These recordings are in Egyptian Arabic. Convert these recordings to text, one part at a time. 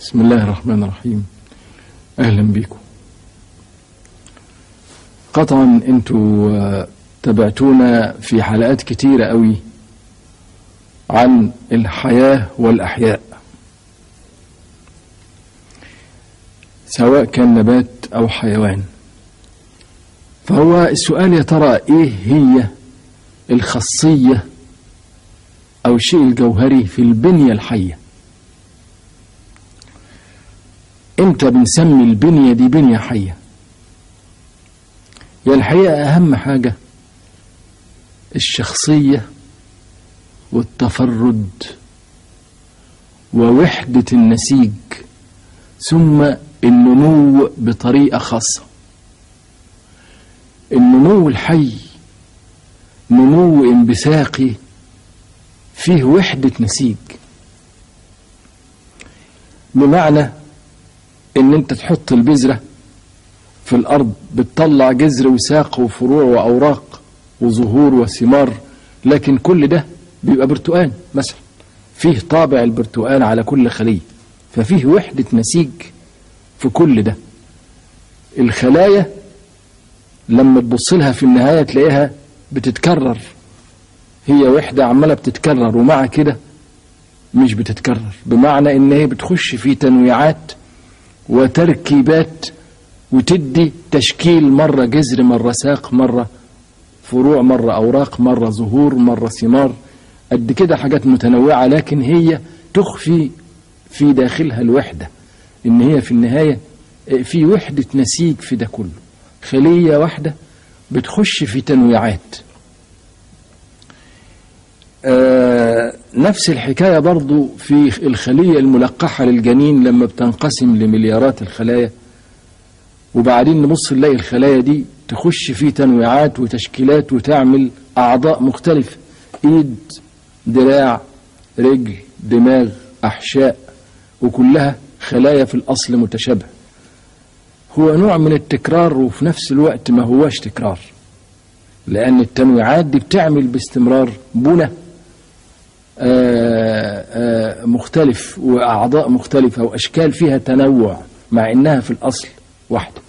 بسم الله الرحمن الرحيم اهلا بكم قطعا انتوا آه، تابعتونا في حلقات كتيرة قوي عن الحياة والأحياء سواء كان نبات أو حيوان فهو السؤال يا ترى إيه هي الخاصية أو الشيء الجوهري في البنية الحية امتى بنسمي البنية دي بنية حية هي الحقيقة أهم حاجة الشخصية والتفرد ووحدة النسيج ثم النمو بطريقة خاصة النمو الحي نمو انبثاقي فيه وحدة نسيج بمعنى ان انت تحط البذرة في الارض بتطلع جذر وساق وفروع واوراق وزهور وثمار لكن كل ده بيبقى برتقان مثلا فيه طابع البرتقان على كل خلية ففيه وحدة نسيج في كل ده الخلايا لما تبص لها في النهاية تلاقيها بتتكرر هي وحدة عمالة بتتكرر ومع كده مش بتتكرر بمعنى ان هي بتخش في تنويعات وتركيبات وتدي تشكيل مرة جذر مرة ساق مرة فروع مرة أوراق مرة زهور مرة ثمار قد كده حاجات متنوعة لكن هي تخفي في داخلها الوحدة إن هي في النهاية في وحدة نسيج في ده كله خلية واحدة بتخش في تنويعات آه نفس الحكاية برضو في الخلية الملقحة للجنين لما بتنقسم لمليارات الخلايا وبعدين نبص نلاقي الخلايا دي تخش في تنويعات وتشكيلات وتعمل أعضاء مختلفة إيد دراع رجل دماغ أحشاء وكلها خلايا في الأصل متشابهة هو نوع من التكرار وفي نفس الوقت ما هواش تكرار لأن التنويعات دي بتعمل باستمرار بنى آآ آآ مختلف وأعضاء مختلفة وأشكال فيها تنوع مع إنها في الأصل واحدة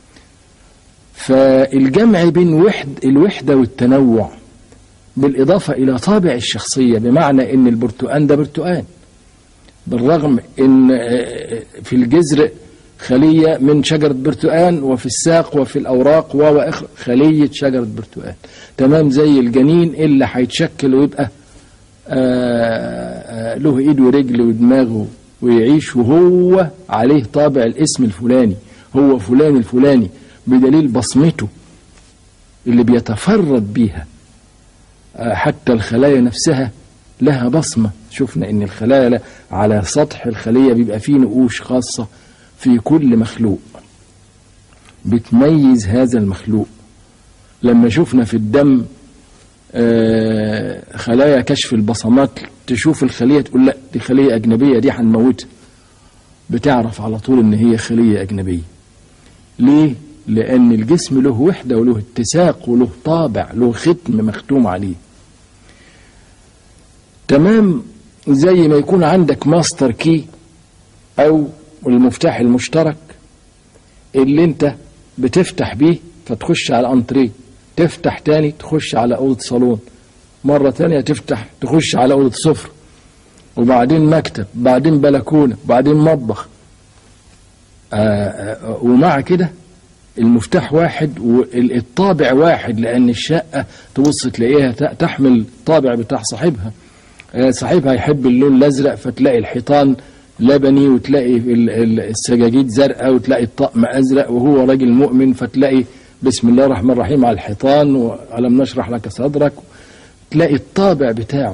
فالجمع بين وحد الوحدة والتنوع بالإضافة إلى طابع الشخصية بمعنى إن البرتقان ده برتقان بالرغم إن في الجذر خلية من شجرة برتقان وفي الساق وفي الأوراق وآخر خلية شجرة برتقان تمام زي الجنين اللي هيتشكل ويبقى آآ آآ له إيد ورجل ودماغ ويعيش وهو عليه طابع الاسم الفلاني هو فلان الفلاني بدليل بصمته اللي بيتفرد بيها حتى الخلايا نفسها لها بصمة شفنا ان الخلايا على سطح الخلية بيبقى فيه نقوش خاصة في كل مخلوق بتميز هذا المخلوق لما شفنا في الدم خلايا كشف البصمات تشوف الخلية تقول لا دي خلية أجنبية دي هنموتها بتعرف على طول ان هي خلية أجنبية ليه؟ لأن الجسم له وحدة وله اتساق وله طابع له ختم مختوم عليه تمام زي ما يكون عندك ماستر كي أو المفتاح المشترك اللي انت بتفتح بيه فتخش على انتريه تفتح تاني تخش على أوضة صالون مرة تانية تفتح تخش على أوضة سفرة وبعدين مكتب بعدين بلكونة بعدين مطبخ آآ ومع كده المفتاح واحد والطابع واحد لأن الشقة تبص تلاقيها تحمل الطابع بتاع صاحبها صاحبها يحب اللون الأزرق فتلاقي الحيطان لبني وتلاقي السجاجيد زرقاء وتلاقي الطقم أزرق وهو راجل مؤمن فتلاقي بسم الله الرحمن الرحيم على الحيطان وألم نشرح لك صدرك تلاقي الطابع بتاعه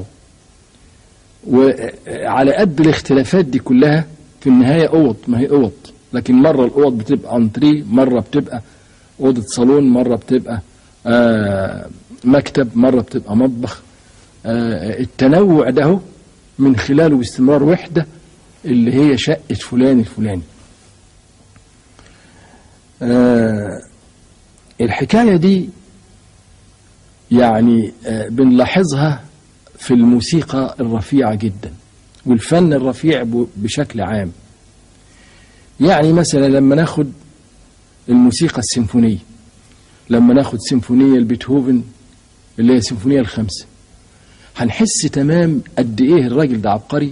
وعلى قد الاختلافات دي كلها في النهاية أوض ما هي أوض لكن مرة الأوض بتبقى أنتري مرة بتبقى أوضة صالون مرة بتبقى آه مكتب مرة بتبقى مطبخ آه التنوع ده من خلاله باستمرار وحدة اللي هي شقة فلان الفلاني آه الحكاية دي يعني آه بنلاحظها في الموسيقى الرفيعة جدا والفن الرفيع بشكل عام يعني مثلا لما ناخد الموسيقى السيمفونية لما ناخد سيمفونية لبيتهوفن اللي هي السيمفونية الخامسة هنحس تمام قد ايه الراجل ده عبقري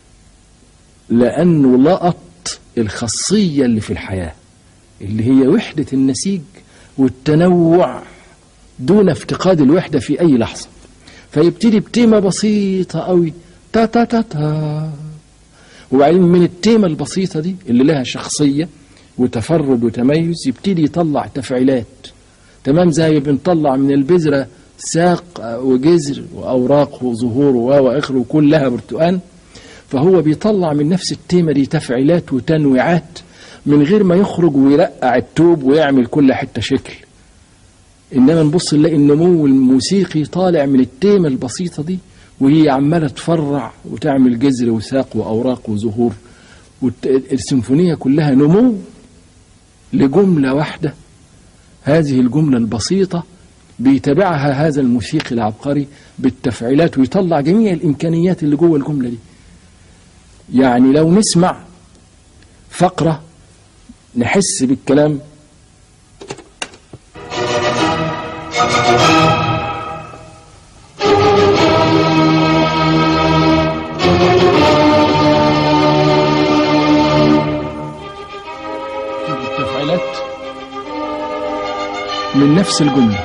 لأنه لقط الخاصية اللي في الحياة اللي هي وحدة النسيج والتنوع دون افتقاد الوحدة في أي لحظة فيبتدي بتيمة بسيطة قوي تا تا تا تا وبعدين من التيمة البسيطة دي اللي لها شخصية وتفرد وتميز يبتدي يطلع تفعيلات تمام زي بنطلع من البذرة ساق وجذر وأوراق وزهور وآخره وكلها برتقان فهو بيطلع من نفس التيمة دي تفعيلات وتنويعات من غير ما يخرج ويرقع التوب ويعمل كل حتة شكل إنما نبص نلاقي النمو الموسيقي طالع من التيمة البسيطة دي وهي عمالة تفرع وتعمل جذر وساق وأوراق وزهور والسيمفونية كلها نمو لجملة واحدة هذه الجملة البسيطة بيتابعها هذا الموسيقي العبقري بالتفعيلات ويطلع جميع الإمكانيات اللي جوه الجملة دي يعني لو نسمع فقرة نحس بالكلام التفعيلات من نفس الجملة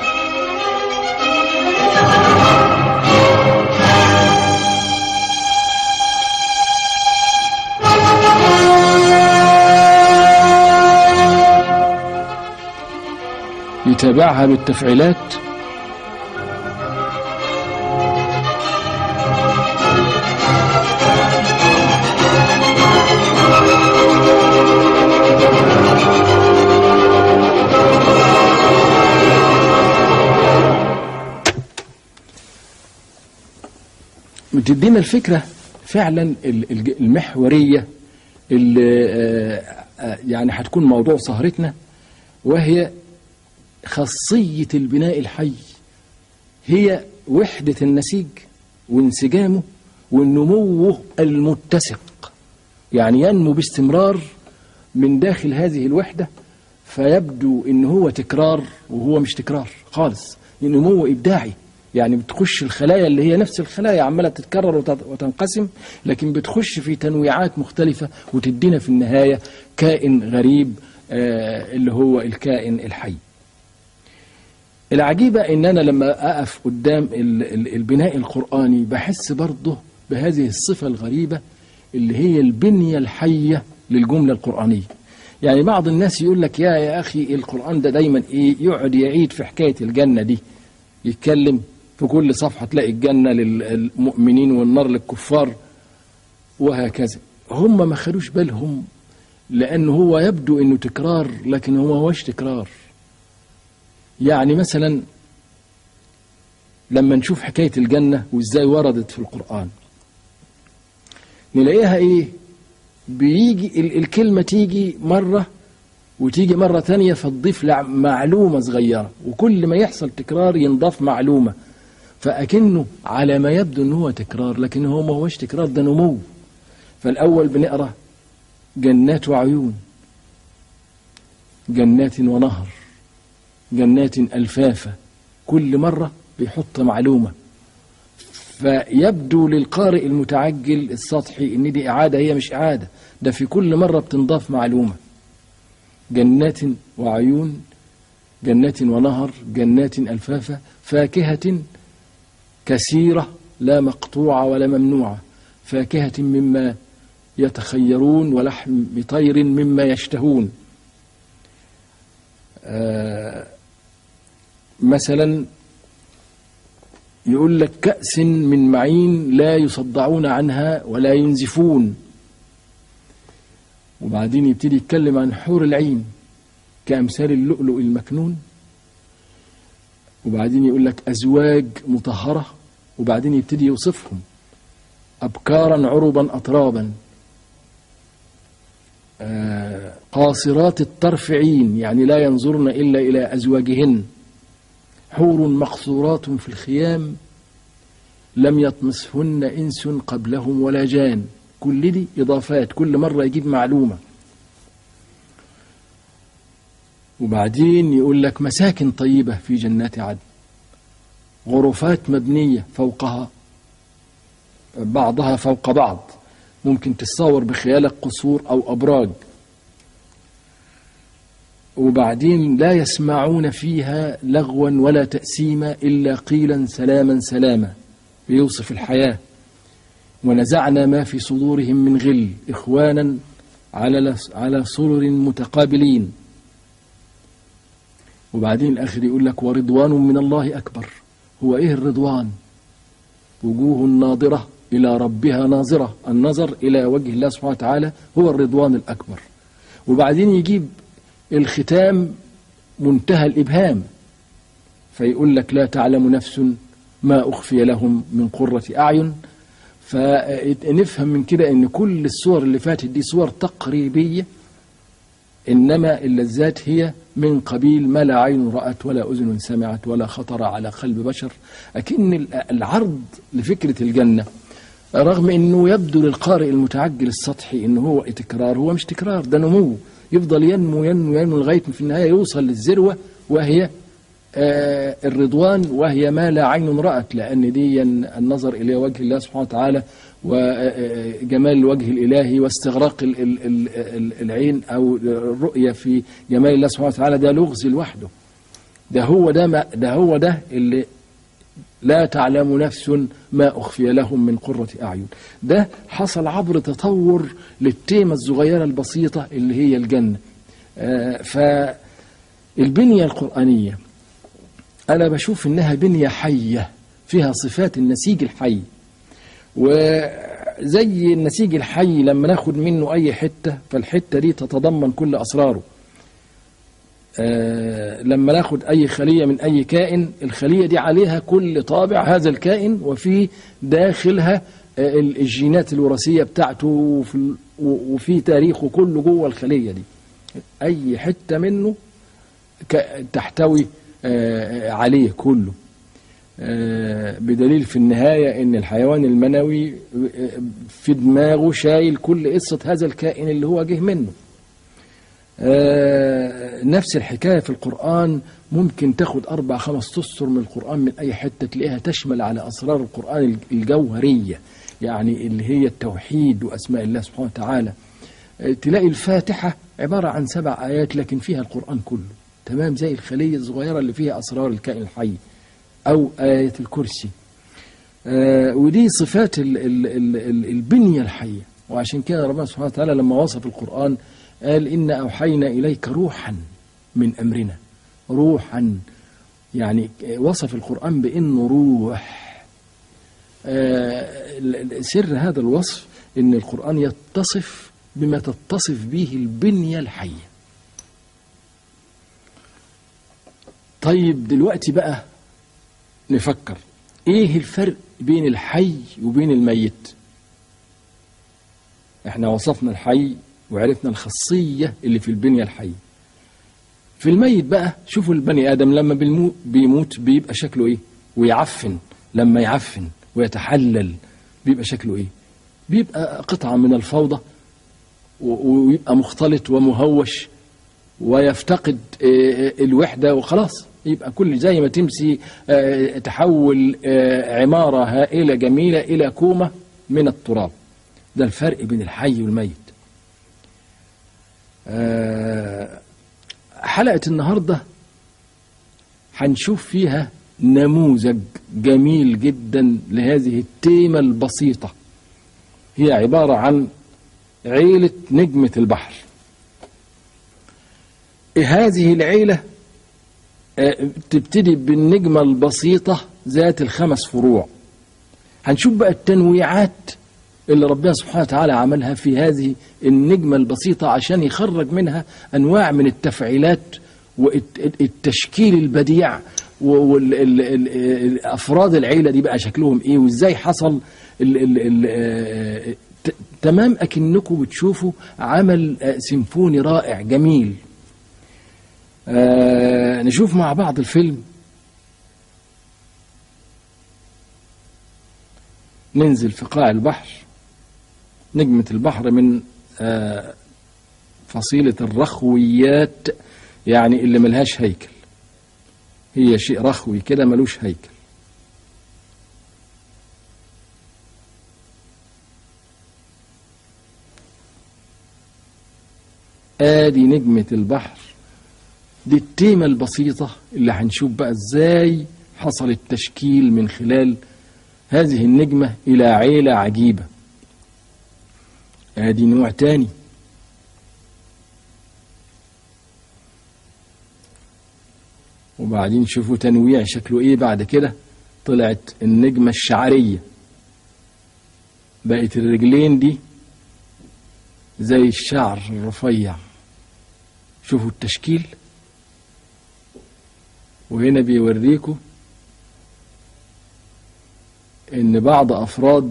يتابعها بالتفعيلات بتدينا الفكرة فعلا المحورية اللي يعني هتكون موضوع سهرتنا وهي خاصية البناء الحي هي وحدة النسيج وانسجامه والنمو المتسق يعني ينمو باستمرار من داخل هذه الوحدة فيبدو ان هو تكرار وهو مش تكرار خالص نمو ابداعي يعني بتخش الخلايا اللي هي نفس الخلايا عماله تتكرر وتنقسم لكن بتخش في تنويعات مختلفه وتدينا في النهايه كائن غريب آه اللي هو الكائن الحي. العجيبه ان انا لما اقف قدام البناء القراني بحس برضه بهذه الصفه الغريبه اللي هي البنيه الحيه للجمله القرانيه. يعني بعض الناس يقول لك يا يا اخي القران ده دايما ايه يقعد يعيد في حكايه الجنه دي يتكلم في كل صفحة تلاقي الجنة للمؤمنين والنار للكفار وهكذا هم ما خدوش بالهم لأنه هو يبدو أنه تكرار لكن هو هوش تكرار يعني مثلا لما نشوف حكاية الجنة وإزاي وردت في القرآن نلاقيها إيه بيجي الكلمة تيجي مرة وتيجي مرة تانية فتضيف معلومة صغيرة وكل ما يحصل تكرار ينضاف معلومة فأكنه على ما يبدو أنه هو تكرار لكن هو ما هوش تكرار ده نمو فالأول بنقرأ جنات وعيون جنات ونهر جنات ألفافة كل مرة بيحط معلومة فيبدو للقارئ المتعجل السطحي ان دي اعاده هي مش اعاده ده في كل مره بتنضاف معلومه جنات وعيون جنات ونهر جنات الفافه فاكهه كثيره لا مقطوعه ولا ممنوعه فاكهه مما يتخيرون ولحم طير مما يشتهون آه مثلا يقول لك كأس من معين لا يصدعون عنها ولا ينزفون وبعدين يبتدي يتكلم عن حور العين كأمثال اللؤلؤ المكنون وبعدين يقول لك أزواج مطهرة وبعدين يبتدي يوصفهم أبكارا عربا أطرابا آه قاصرات الطرف عين يعني لا ينظرن إلا إلى أزواجهن حور مقصورات في الخيام لم يطمسهن انس قبلهم ولا جان كل دي اضافات كل مره يجيب معلومه وبعدين يقول لك مساكن طيبة في جنات عدن غرفات مبنية فوقها بعضها فوق بعض ممكن تتصور بخيالك قصور أو أبراج وبعدين لا يسمعون فيها لغوا ولا تأسيما إلا قيلا سلاما سلاما بيوصف الحياة ونزعنا ما في صدورهم من غل إخوانا على على سرر متقابلين وبعدين الآخر يقول لك ورضوان من الله أكبر هو إيه الرضوان وجوه ناظرة إلى ربها ناظرة النظر إلى وجه الله سبحانه وتعالى هو الرضوان الأكبر وبعدين يجيب الختام منتهى الإبهام فيقول لك لا تعلم نفس ما أخفي لهم من قرة أعين فنفهم من كده ان كل الصور اللي فاتت دي صور تقريبيه انما اللذات هي من قبيل ما لا عين رات ولا اذن سمعت ولا خطر على قلب بشر اكن العرض لفكره الجنه رغم انه يبدو للقارئ المتعجل السطحي انه هو تكرار هو مش تكرار ده نمو يفضل ينمو ينمو ينمو لغايه في النهايه يوصل للذروه وهي آه الرضوان وهي ما لا عين رأت لأن دي النظر إلى وجه الله سبحانه وتعالى وجمال الوجه الإلهي واستغراق ال ال ال العين أو الرؤية في جمال الله سبحانه وتعالى ده لغز لوحده ده هو ده ما ده هو ده اللي لا تعلم نفس ما أخفي لهم من قرة أعين ده حصل عبر تطور للتيمة الصغيرة البسيطة اللي هي الجنة آه فالبنية القرآنية أنا بشوف إنها بنية حية فيها صفات النسيج الحي وزي النسيج الحي لما ناخد منه أي حتة فالحتة دي تتضمن كل أسراره آه لما ناخد أي خلية من أي كائن الخلية دي عليها كل طابع هذا الكائن وفي داخلها آه الجينات الوراثية بتاعته وفي, وفي تاريخه كله جوه الخلية دي أي حتة منه تحتوي آه عليه كله آه بدليل في النهاية ان الحيوان المنوي في دماغه شايل كل قصة هذا الكائن اللي هو جه منه آه نفس الحكاية في القرآن ممكن تاخد أربع خمس أسطر من القرآن من أي حتة تلاقيها تشمل على أسرار القرآن الجوهرية يعني اللي هي التوحيد وأسماء الله سبحانه وتعالى تلاقي الفاتحة عبارة عن سبع آيات لكن فيها القرآن كله تمام زي الخلية الصغيرة اللي فيها أسرار الكائن الحي أو آية الكرسي آه ودي صفات ال ال ال ال البنية الحية وعشان كده ربنا سبحانه وتعالى لما وصف القرآن قال إن أوحينا إليك روحا من أمرنا روحا يعني وصف القرآن بأنه روح آه سر هذا الوصف إن القرآن يتصف بما تتصف به البنية الحية طيب دلوقتي بقى نفكر ايه الفرق بين الحي وبين الميت احنا وصفنا الحي وعرفنا الخاصية اللي في البنية الحية في الميت بقى شوفوا البني آدم لما بيموت بيبقى شكله ايه ويعفن لما يعفن ويتحلل بيبقى شكله ايه بيبقى قطعة من الفوضى ويبقى مختلط ومهوش ويفتقد الوحدة وخلاص يبقى كل زي ما تمسي تحول عمارة هائلة جميلة إلى كومة من التراب ده الفرق بين الحي والميت حلقة النهاردة هنشوف فيها نموذج جميل جدا لهذه التيمة البسيطة هي عبارة عن عيلة نجمة البحر هذه العيلة تبتدي بالنجمة البسيطة ذات الخمس فروع هنشوف بقى التنويعات اللي ربنا سبحانه وتعالى عملها في هذه النجمة البسيطة عشان يخرج منها أنواع من التفعيلات والتشكيل البديع وأفراد العيلة دي بقى شكلهم إيه وإزاي حصل ال ال ال تمام أكنكم بتشوفوا عمل سيمفوني رائع جميل آه نشوف مع بعض الفيلم ننزل في قاع البحر نجمة البحر من آه فصيلة الرخويات يعني اللي ملهاش هيكل هي شيء رخوي كده ملوش هيكل ادي نجمة البحر دي التيمة البسيطة اللي هنشوف بقى ازاي حصل التشكيل من خلال هذه النجمة إلى عيلة عجيبة ادي نوع تاني وبعدين شوفوا تنويع شكله ايه بعد كده طلعت النجمة الشعرية بقت الرجلين دي زي الشعر الرفيع شوفوا التشكيل وهنا بيوريكوا ان بعض افراد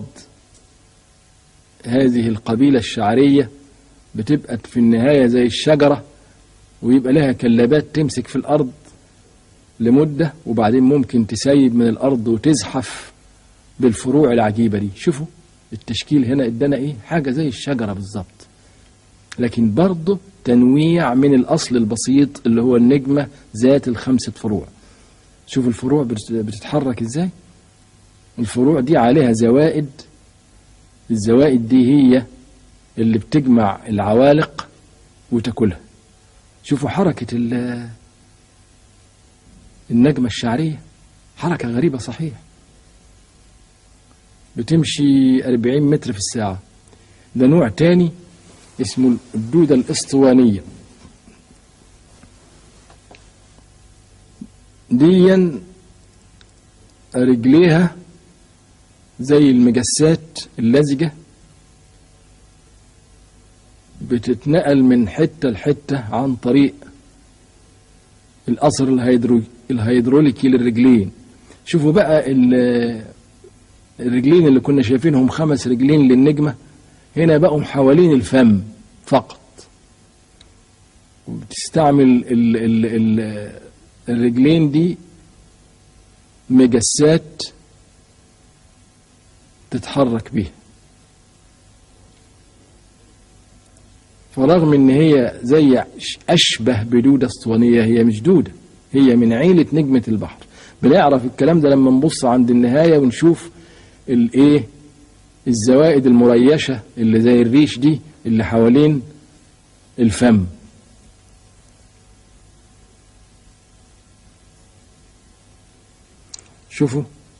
هذه القبيلة الشعرية بتبقى في النهاية زي الشجرة ويبقى لها كلابات تمسك في الأرض لمدة وبعدين ممكن تسيب من الأرض وتزحف بالفروع العجيبة دي شوفوا التشكيل هنا ادانا ايه حاجة زي الشجرة بالظبط لكن برضه تنويع من الأصل البسيط اللي هو النجمة ذات الخمسة فروع شوف الفروع بتتحرك ازاي الفروع دي عليها زوائد الزوائد دي هي اللي بتجمع العوالق وتاكلها شوفوا حركة النجمة الشعرية حركة غريبة صحيح بتمشي 40 متر في الساعة ده نوع تاني اسمه الدودة الاسطوانية ديا رجليها زي المجسات اللزجة بتتنقل من حتة لحتة عن طريق الأثر الهيدرو الهيدروليكي للرجلين شوفوا بقى الرجلين اللي كنا شايفينهم خمس رجلين للنجمة هنا بقوا حوالين الفم فقط وبتستعمل ال ال ال الرجلين دي مجسات تتحرك بيها فرغم ان هي زي اشبه بدودة اسطوانية هي مش دودة هي من عيلة نجمة البحر بنعرف الكلام ده لما نبص عند النهاية ونشوف الايه الزوائد المريشة اللي زي الريش دي اللي حوالين الفم شوفوا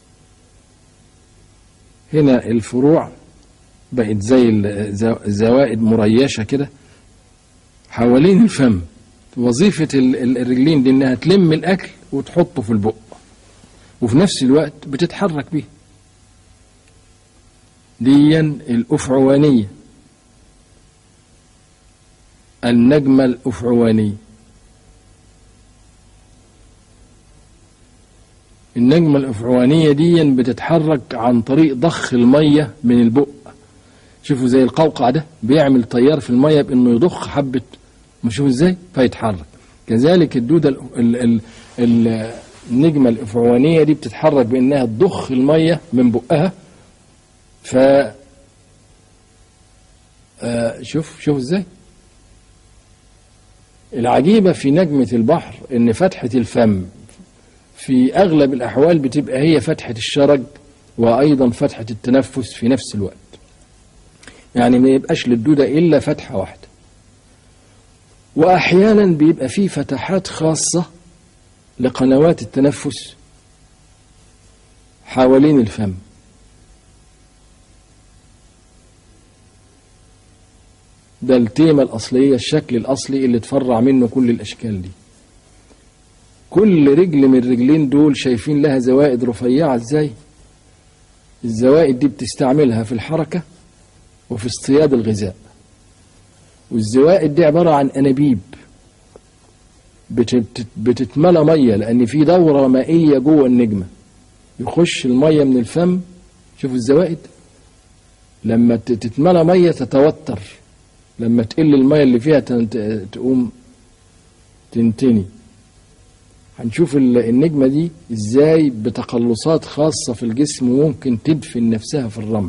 هنا الفروع بقت زي الزوائد مريشة كده حوالين الفم وظيفة الرجلين دي انها تلم الاكل وتحطه في البق وفي نفس الوقت بتتحرك بيه ديا الأفعوانية النجمة الأفعوانية النجمة الأفعوانية دي بتتحرك عن طريق ضخ المية من البق شوفوا زي القوقع ده بيعمل تيار في المية بأنه يضخ حبة شوفوا ازاي فيتحرك كذلك الدودة ال ال ال النجمة الأفعوانية دي بتتحرك بأنها تضخ المية من بقها ف آه شوف شوف ازاي العجيبة في نجمة البحر ان فتحة الفم في اغلب الاحوال بتبقى هي فتحة الشرج وايضا فتحة التنفس في نفس الوقت يعني ما يبقاش للدودة الا فتحة واحدة واحيانا بيبقى في فتحات خاصة لقنوات التنفس حوالين الفم ده التيمة الأصلية الشكل الأصلي اللي تفرع منه كل الأشكال دي كل رجل من الرجلين دول شايفين لها زوائد رفيعة ازاي الزوائد دي بتستعملها في الحركة وفي اصطياد الغذاء والزوائد دي عبارة عن أنابيب بتتملى مية لأن في دورة مائية جوه النجمة يخش المية من الفم شوفوا الزوائد لما تتملى مية تتوتر لما تقل المية اللي فيها تقوم تنتني هنشوف النجمة دي ازاي بتقلصات خاصة في الجسم ممكن تدفن نفسها في الرمل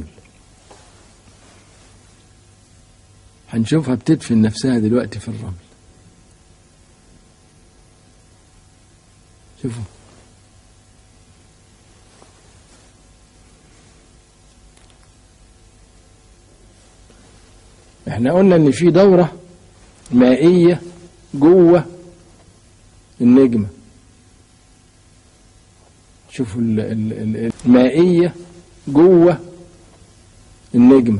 هنشوفها بتدفن نفسها دلوقتي في الرمل شوفوا احنا قلنا ان في دورة مائية جوه النجمة شوفوا ال- ال- ال- المائية جوه النجمة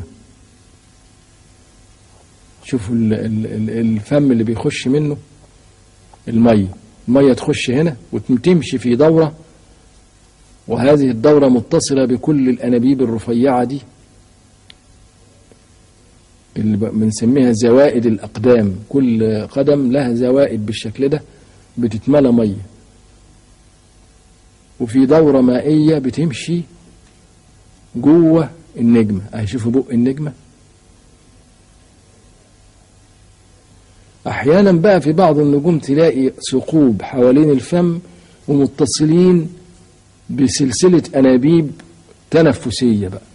شوفوا ال- ال- ال- الفم اللي بيخش منه المية المية تخش هنا وتمشي في دورة وهذه الدورة متصلة بكل الأنابيب الرفيعة دي اللي ب- بنسميها زوائد الأقدام كل قدم لها زوائد بالشكل ده بتتملى مية وفي دورة مائية بتمشي جوه النجمة اهي شوفوا بق النجمة أحيانا بقى في بعض النجوم تلاقي ثقوب حوالين الفم ومتصلين بسلسلة أنابيب تنفسية بقى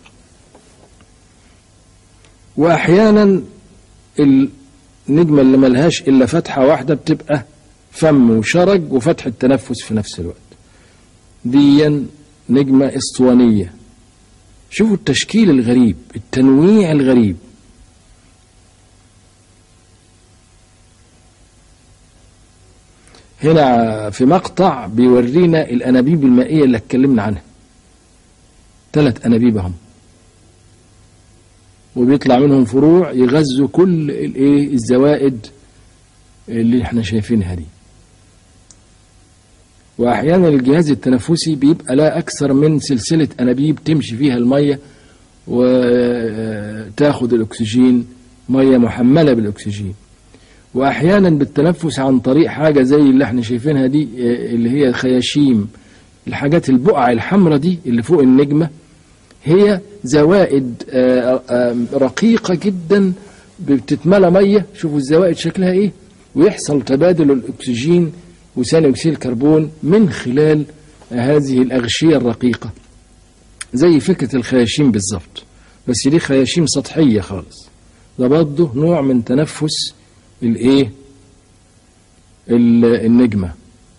وأحيانا النجمة اللي ملهاش إلا فتحة واحدة بتبقى فم وشرج وفتحة تنفس في نفس الوقت ديا نجمة اسطوانية شوفوا التشكيل الغريب التنويع الغريب هنا في مقطع بيورينا الأنابيب المائية اللي اتكلمنا عنها ثلاث أنابيب هم وبيطلع منهم فروع يغذوا كل الايه الزوائد اللي احنا شايفينها دي واحيانا الجهاز التنفسي بيبقى لا اكثر من سلسله انابيب تمشي فيها الميه وتاخد الاكسجين ميه محمله بالاكسجين واحيانا بالتنفس عن طريق حاجه زي اللي احنا شايفينها دي اللي هي خياشيم الحاجات البقع الحمراء دي اللي فوق النجمه هي زوائد آه، آه، رقيقة جدا بتتملى مية شوفوا الزوائد شكلها ايه ويحصل تبادل الأكسجين وثاني أكسيد الكربون من خلال هذه الأغشية الرقيقة زي فكرة الخياشيم بالظبط بس دي خياشيم سطحية خالص ده برضه نوع من تنفس الايه ال- النجمه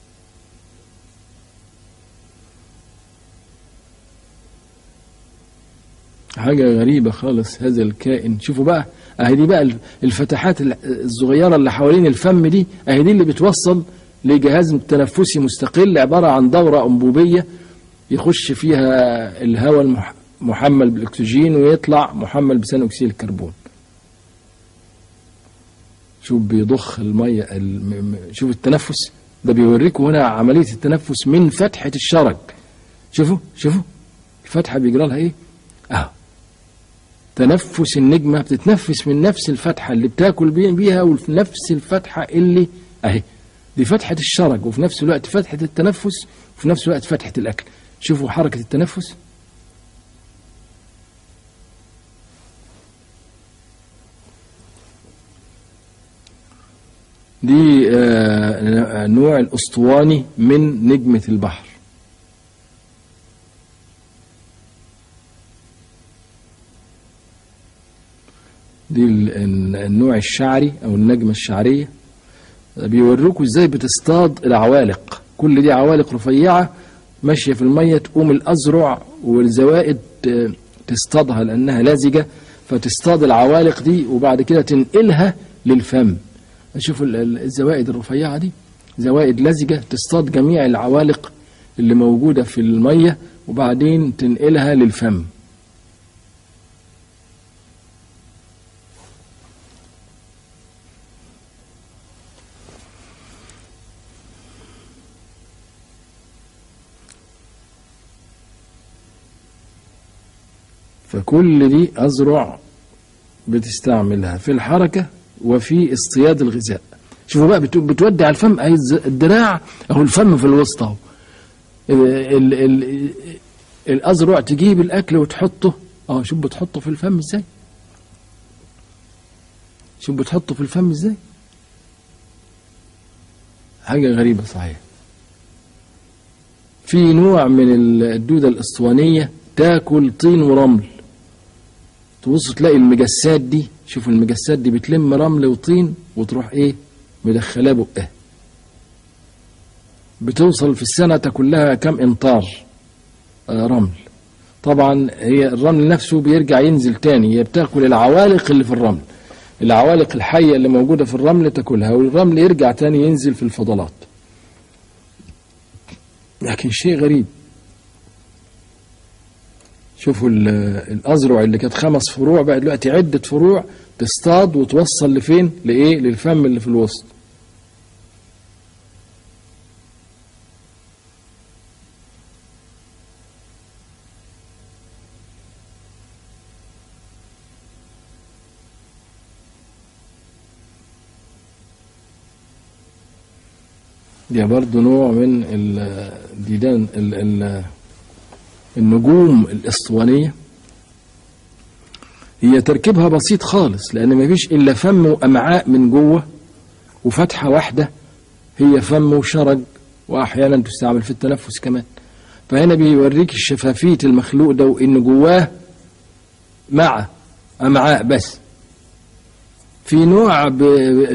حاجة غريبة خالص هذا الكائن شوفوا بقى اهي دي بقى الفتحات الصغيرة اللي حوالين الفم دي اهي دي اللي بتوصل لجهاز تنفسي مستقل عبارة عن دورة أنبوبية يخش فيها الهواء المح- محمل بالأكسجين ويطلع محمل بثاني أكسيد الكربون شوف بيضخ المية الم- م- شوف التنفس ده بيوريكم هنا عملية التنفس من فتحة الشرج شوفوا شوفوا الفتحة بيجرى لها ايه اهو تنفس النجمة بتتنفس من نفس الفتحة اللي بتاكل بي- بيها وفي نفس الفتحة اللي اهي دي فتحة الشرج وفي نفس الوقت فتحة التنفس وفي نفس الوقت فتحة الأكل شوفوا حركة التنفس دي آه، نوع الأسطواني من نجمة البحر دي ال- ال- النوع الشعري أو النجمة الشعرية بيوروكوا ازاي بتصطاد العوالق كل دي عوالق رفيعة ماشية في المية تقوم الأزرع والزوائد ت- تصطادها لأنها لزجة فتصطاد العوالق دي وبعد كده تنقلها للفم شوفوا ال- ال- الزوائد الرفيعة دي زوائد لزجة تصطاد جميع العوالق اللي موجودة في المية وبعدين تنقلها للفم فكل دي أزرع بتستعملها في الحركة وفي اصطياد الغذاء شوفوا بقى بت- بتودي على الفم أهي الز- الدراع أهو الفم في الوسط أهو ال- ال- ال- الأزرع تجيب الأكل وتحطه أهو شوف بتحطه في الفم إزاي شوف بتحطه في الفم إزاي حاجة غريبة صحيح في نوع من الدودة الأسطوانية تاكل طين ورمل تبص تلاقي المجسات دي شوفوا المجسات دي بتلم رمل وطين وتروح ايه مدخلاه بقها بتوصل في السنة كلها كم امتار آه، رمل طبعا هي الرمل نفسه بيرجع ينزل تاني هي بتاكل العوالق اللي في الرمل العوالق الحية اللي موجودة في الرمل تاكلها والرمل يرجع تاني ينزل في الفضلات لكن شيء غريب شوفوا ال- الأزرع اللي كانت خمس فروع بقى دلوقتي عدة فروع تصطاد وتوصل لفين لإيه للفم اللي في الوسط دي برضو نوع من الديدان ال- ال- النجوم الاسطوانيه هي تركيبها بسيط خالص لان ما فيش الا فم وامعاء من جوه وفتحه واحده هي فم وشرج واحيانا تستعمل في التنفس كمان فهنا بيوريك الشفافيه المخلوق ده وان جواه مع امعاء بس في نوع ب...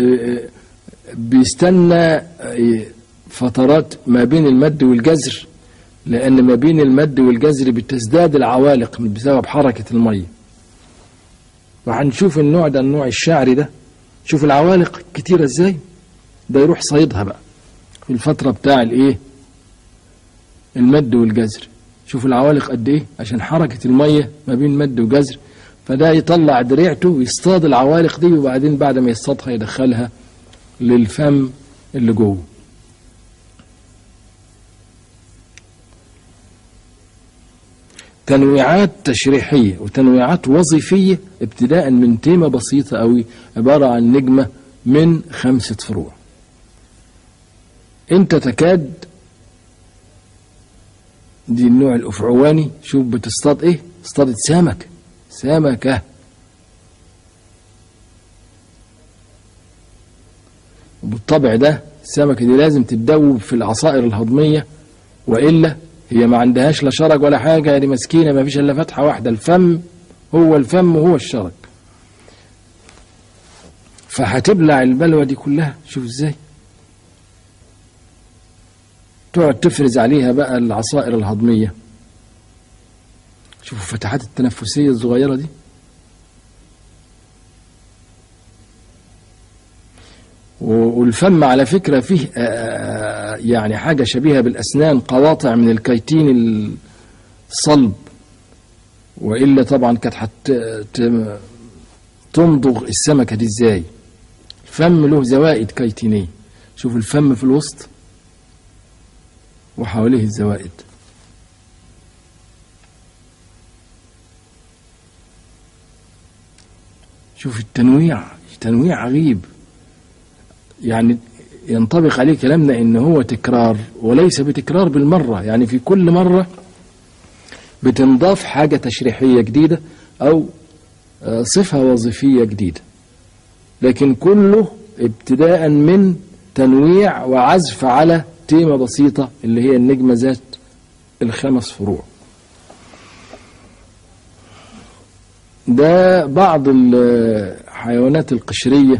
بيستنى فترات ما بين المد والجزر لأن ما بين المد والجزر بتزداد العوالق بسبب حركة المية وهنشوف النوع ده النوع الشعري ده شوف العوالق كتيرة ازاي ده يروح صيدها بقى في الفترة بتاع الايه المد والجزر شوف العوالق قد ايه عشان حركة المية ما بين مد وجزر فده يطلع دريعته ويصطاد العوالق دي وبعدين بعد ما يصطادها يدخلها للفم اللي جوه تنويعات تشريحية وتنويعات وظيفية ابتداء من تيمة بسيطة قوي عبارة عن نجمة من خمسة فروع انت تكاد دي النوع الأفعواني شوف بتصطاد ايه اصطادت سمكة سمكة وبالطبع ده السمكة دي لازم تتدوب في العصائر الهضمية وإلا هي ما عندهاش لا شرج ولا حاجة دي مسكينة ما فيش إلا فتحة واحدة الفم هو الفم وهو الشرج فهتبلع البلوى دي كلها شوف ازاي تقعد تفرز عليها بقى العصائر الهضمية شوفوا الفتحات التنفسية الصغيرة دي والفم على فكرة فيه يعني حاجة شبيهة بالأسنان قواطع من الكيتين الصلب وإلا طبعا كانت حت تمضغ السمكة دي ازاي الفم له زوائد كيتينية شوف الفم في الوسط وحواليه الزوائد شوف التنويع تنويع عجيب يعني ينطبق عليه كلامنا ان هو تكرار وليس بتكرار بالمرة يعني في كل مرة بتنضاف حاجة تشريحية جديدة او صفة وظيفية جديدة لكن كله ابتداء من تنويع وعزف على تيمة بسيطة اللي هي النجمة ذات الخمس فروع ده بعض الحيوانات القشريه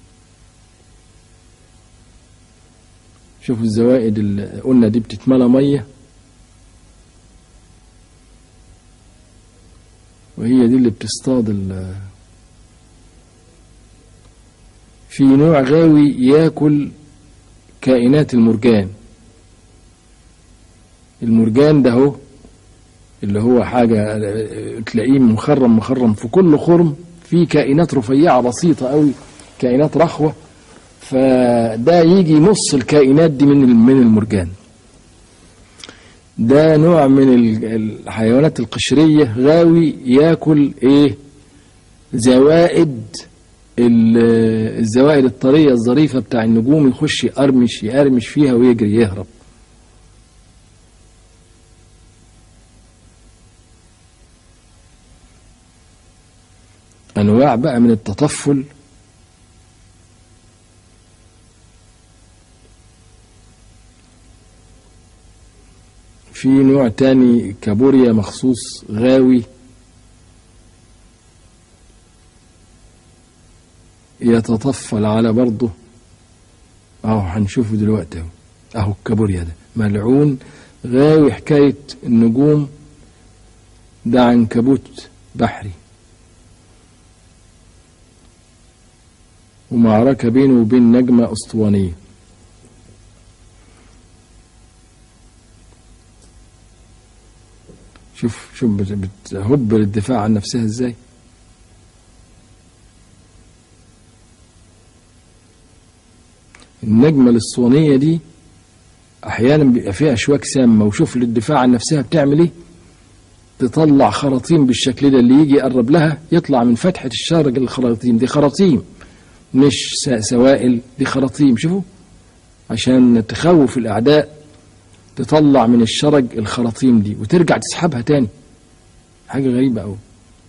شوفوا الزوائد اللي قلنا دي بتتملى ميه وهي دي اللي بتصطاد في نوع غاوي ياكل كائنات المرجان المرجان ده هو اللي هو حاجة تلاقيه مخرم مخرم في كل خرم في كائنات رفيعة بسيطة قوي كائنات رخوة فده يجي نص الكائنات دي من من المرجان ده نوع من الحيوانات القشرية غاوي ياكل ايه زوائد الزوائد الطرية الظريفة بتاع النجوم يخش يقرمش يقرمش فيها ويجري يهرب أنواع بقى من التطفل في نوع تاني كابوريا مخصوص غاوي يتطفل على برضه اهو هنشوفه دلوقتي اهو اهو الكابوريا ده ملعون غاوي حكاية النجوم ده عنكبوت بحري ومعركة بينه وبين نجمة أسطوانية شوف شوف بت- بتهب للدفاع عن نفسها ازاي النجمة الأسطوانية دي أحيانا بيبقى فيها أشواك سامة وشوف للدفاع عن نفسها بتعمل إيه تطلع خراطيم بالشكل ده اللي يجي يقرب لها يطلع من فتحة الشرج الخراطيم دي خراطيم مش س- سوائل دي خراطيم شوفوا عشان تخوف الأعداء تطلع من الشرج الخراطيم دي وترجع تسحبها تاني حاجة غريبة أوي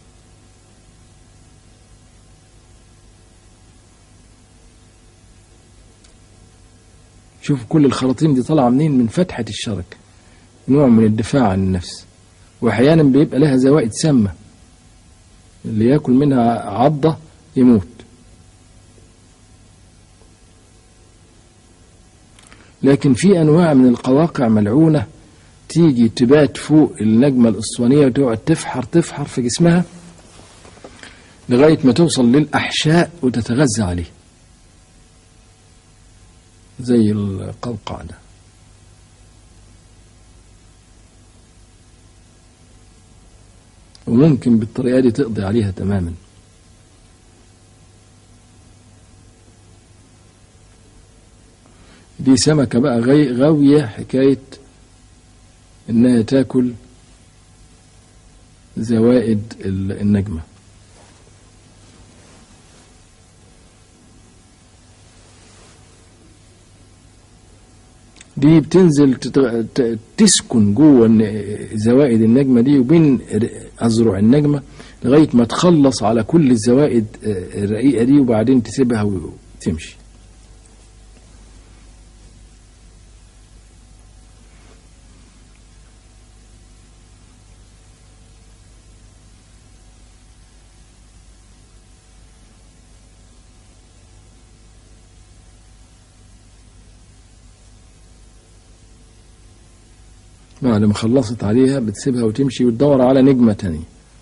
شوف كل الخراطيم دي طالعة منين من فتحة الشرج نوع من الدفاع عن النفس وأحيانا بيبقى لها زوائد سامة اللي ياكل منها عضة يموت لكن في أنواع من القواقع ملعونة تيجي تبات فوق النجمة الأسطوانية وتقعد تفحر تفحر في جسمها لغاية ما توصل للأحشاء وتتغذى عليه زي القوقع ده وممكن بالطريقة دي تقضي عليها تماما دي سمكة بقى غي غاوية حكاية إنها تاكل زوائد ال- النجمة دي بتنزل تت- ت- تسكن جوه الن- زوائد النجمة دي وبين ر- أذرع النجمة لغاية ما تخلص على كل الزوائد آه، الرقيقة دي وبعدين تسيبها وتمشي بعد ما خلصت عليها بتسيبها وتمشي وتدور على نجمة تانية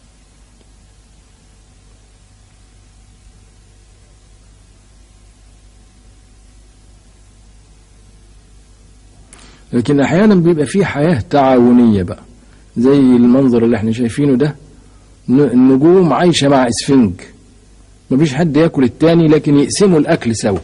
لكن احيانا بيبقى في حياة تعاونية بقى زي المنظر اللي احنا شايفينه ده ن- النجوم عايشة مع اسفنج مفيش حد ياكل التاني لكن يقسموا الاكل سوا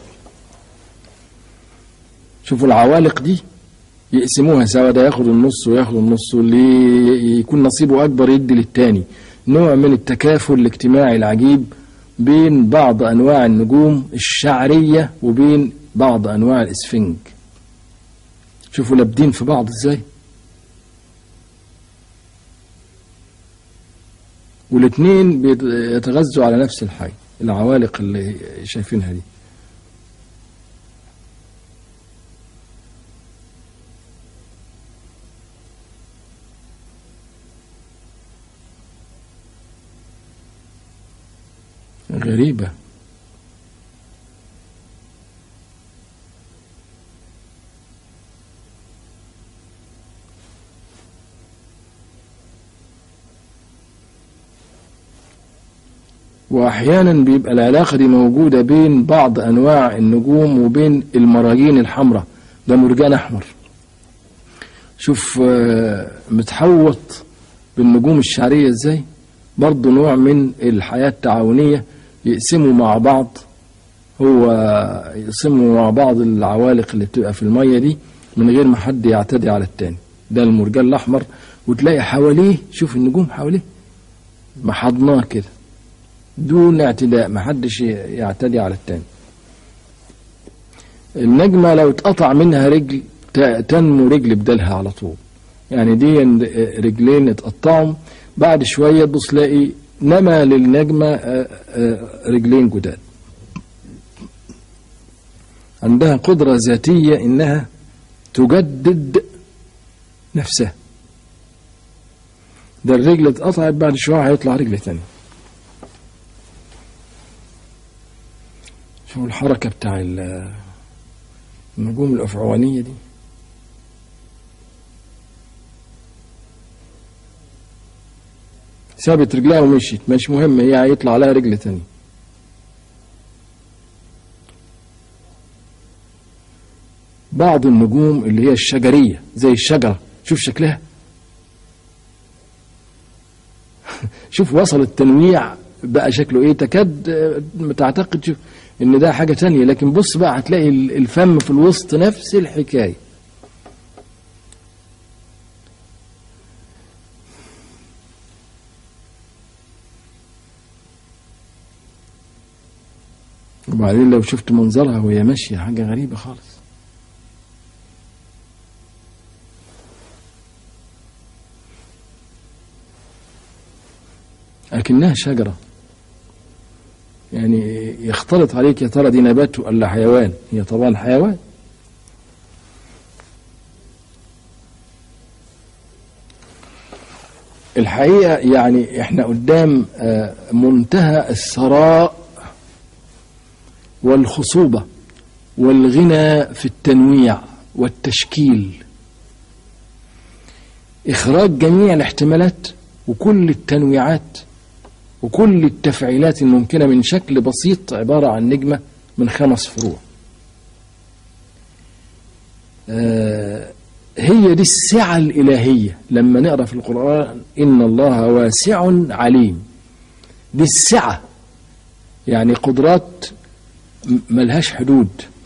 شوفوا العوالق دي يقسموها سوا ده ياخد النص وياخد النص واللي يكون نصيبه اكبر يدي للتاني نوع من التكافل الاجتماعي العجيب بين بعض انواع النجوم الشعريه وبين بعض انواع الاسفنج شوفوا لابدين في بعض ازاي والاثنين بيتغذوا على نفس الحي العوالق اللي شايفينها دي غريبة وأحيانا بيبقى العلاقة دي موجودة بين بعض أنواع النجوم وبين المراجين الحمراء ده مرجان أحمر شوف آه، متحوط بالنجوم الشعرية ازاي برضه نوع من الحياة التعاونية يقسموا مع بعض هو يقسموا مع بعض العوالق اللي بتبقى في المية دي من غير ما حد يعتدي على التاني ده المرجان الأحمر وتلاقي حواليه شوف النجوم حواليه محضناه كده دون اعتداء ما حدش يعتدي على التاني النجمة لو اتقطع منها رجل ت- تنمو رجل بدالها على طول يعني دي رجلين اتقطعوا بعد شوية تبص تلاقي نما للنجمة آه، آه، رجلين جداد عندها قدرة ذاتية إنها تجدد نفسها ده الرجل اتقطعت بعد شوية هيطلع رجل تاني شوفوا الحركة بتاع ال- النجوم الأفعوانية دي سابت رجلها ومشيت مش مهم هي هيطلع لها رجل تانية بعض النجوم اللي هي الشجرية زي الشجرة شوف شكلها شوف وصل التنويع بقى شكله ايه تكاد آه، تعتقد شوف ان ده حاجة تانية لكن بص بقى هتلاقي ال- الفم في الوسط نفس الحكاية وبعدين لو شفت منظرها وهي ماشية حاجة غريبة خالص لكنها شجرة يعني يختلط عليك يا ترى دي نبات ولا حيوان هي طبعا حيوان الحقيقة يعني احنا قدام آه، منتهى الثراء والخصوبة والغنى في التنويع والتشكيل إخراج جميع الاحتمالات وكل التنويعات وكل التفعيلات الممكنة من شكل بسيط عبارة عن نجمة من خمس فروع آه، هي دي السعة الإلهية لما نقرأ في القرآن إن الله واسع عليم دي السعة يعني قدرات م- ملهاش حدود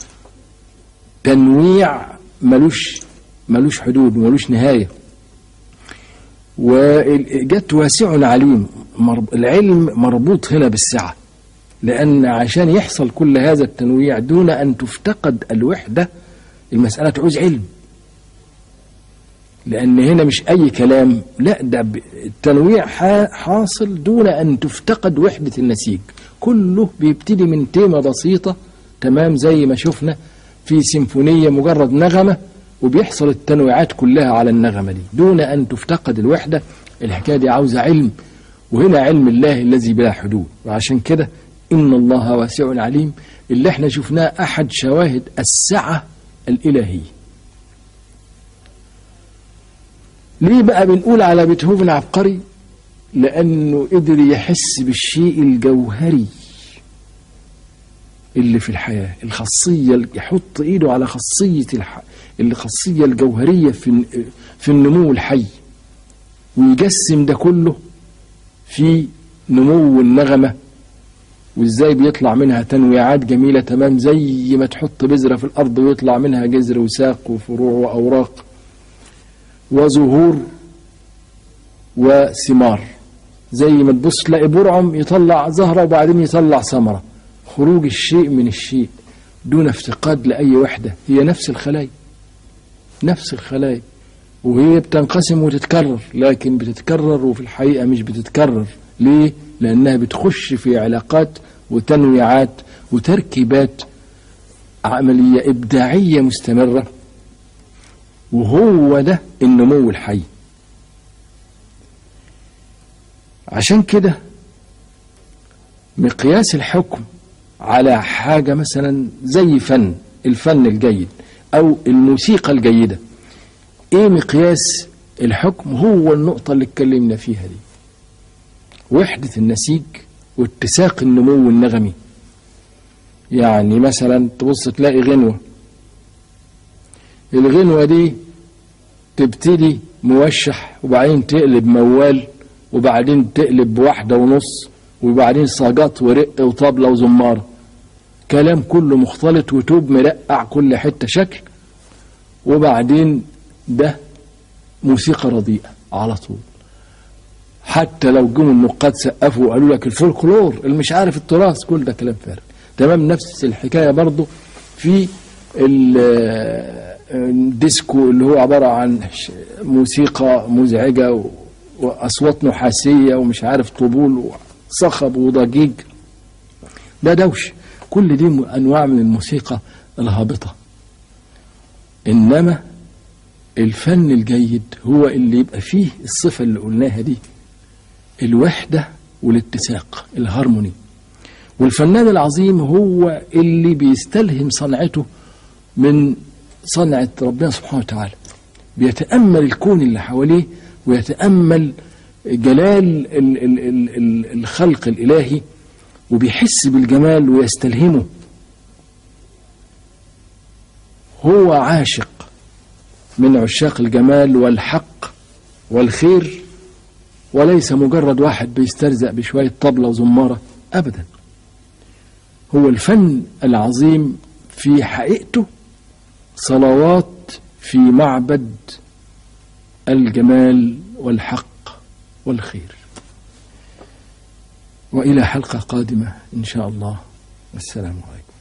تنويع ملوش ملوش حدود ملوش نهاية وجت واسع عليم مرب- العلم مربوط هنا بالسعة لأن عشان يحصل كل هذا التنويع دون أن تفتقد الوحدة المسألة تعوز علم لأن هنا مش أي كلام لا ده ب- التنويع ح- حاصل دون أن تفتقد وحدة النسيج كله بيبتدي من تيمة بسيطة تمام زي ما شفنا في سيمفونية مجرد نغمة وبيحصل التنويعات كلها على النغمة دي دون أن تفتقد الوحدة الحكاية دي عاوزة علم وهنا علم الله الذي بلا حدود وعشان كده إن الله واسع عليم اللي احنا شفناه أحد شواهد السعة الإلهية ليه بقى بنقول على بيتهوفن عبقري لأنه قدر يحس بالشيء الجوهري اللي في الحياة الخاصية يحط إيده على خاصية الح... الخاصية الجوهرية في في النمو الحي ويجسم ده كله في نمو النغمة وازاي بيطلع منها تنويعات جميلة تمام زي ما تحط بذرة في الأرض ويطلع منها جذر وساق وفروع وأوراق وزهور وثمار زي ما تبص تلاقي برعم يطلع زهرة وبعدين يطلع ثمرة خروج الشيء من الشيء دون افتقاد لأي وحدة هي نفس الخلايا نفس الخلايا وهي بتنقسم وتتكرر لكن بتتكرر وفي الحقيقة مش بتتكرر ليه؟ لأنها بتخش في علاقات وتنويعات وتركيبات عملية إبداعية مستمرة وهو ده النمو الحي عشان كده مقياس الحكم على حاجة مثلا زي فن الفن الجيد أو الموسيقى الجيدة إيه مقياس الحكم هو النقطة اللي اتكلمنا فيها دي وحدة النسيج واتساق النمو النغمي يعني مثلا تبص تلاقي غنوة الغنوة دي تبتدي موشح وبعدين تقلب موال وبعدين تقلب بواحدة ونص وبعدين صاجات ورق وطبلة وزمارة كلام كله مختلط وتوب مرقع كل حتة شكل وبعدين ده موسيقى رديئة على طول حتى لو جم النقاد سقفوا وقالوا لك الفولكلور اللي مش عارف التراث كل ده كلام فارغ تمام نفس الحكاية برضو في الديسكو اللي هو عبارة عن موسيقى مزعجة وأصوات نحاسية ومش عارف طبول وصخب وضجيج ده دوش كل دي أنواع من الموسيقى الهابطة إنما الفن الجيد هو اللي يبقى فيه الصفة اللي قلناها دي الوحدة والاتساق الهارموني والفنان العظيم هو اللي بيستلهم صنعته من صنعة ربنا سبحانه وتعالى بيتأمل الكون اللي حواليه ويتأمل جلال ال- ال- ال- ال- الخلق الإلهي وبيحس بالجمال ويستلهمه هو عاشق من عشاق الجمال والحق والخير وليس مجرد واحد بيسترزق بشوية طبلة وزمارة أبدا هو الفن العظيم في حقيقته صلوات في معبد الجمال والحق والخير وإلى حلقة قادمة إن شاء الله والسلام عليكم